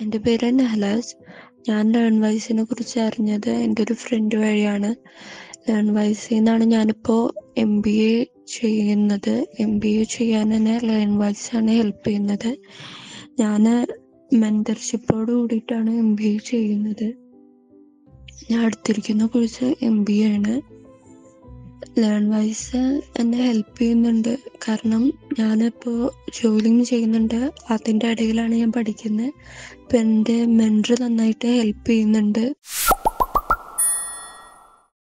എൻ്റെ പേര് നഹ്ലാസ് ഞാൻ ലേൺ വൈസിനെ കുറിച്ച് അറിഞ്ഞത് എൻ്റെ ഒരു ഫ്രണ്ട് വഴിയാണ് ലേൺ വൈസിൽ നിന്നാണ് ഞാനിപ്പോൾ എം ബി എ ചെയ്യുന്നത് എം ബി എ ചെയ്യാൻ തന്നെ ലേൺ വൈസ് ആണ് ഹെൽപ്പ് ചെയ്യുന്നത് ഞാൻ മെൻറ്റർഷിപ്പോട് കൂടിയിട്ടാണ് എം ബി എ ചെയ്യുന്നത് ഞാൻ അടുത്തിരിക്കുന്ന കോഴ്സ് എം ബി എ ആണ് ലേൺ വൈസ് എന്നെ ഹെൽപ്പ് ചെയ്യുന്നുണ്ട് കാരണം ഞാനിപ്പോൾ ജോലിയും ചെയ്യുന്നുണ്ട് അതിൻ്റെ ഇടയിലാണ് ഞാൻ പഠിക്കുന്നത് ഇപ്പം എൻ്റെ മെൻറ്റർ നന്നായിട്ട് ഹെൽപ്പ് ചെയ്യുന്നുണ്ട്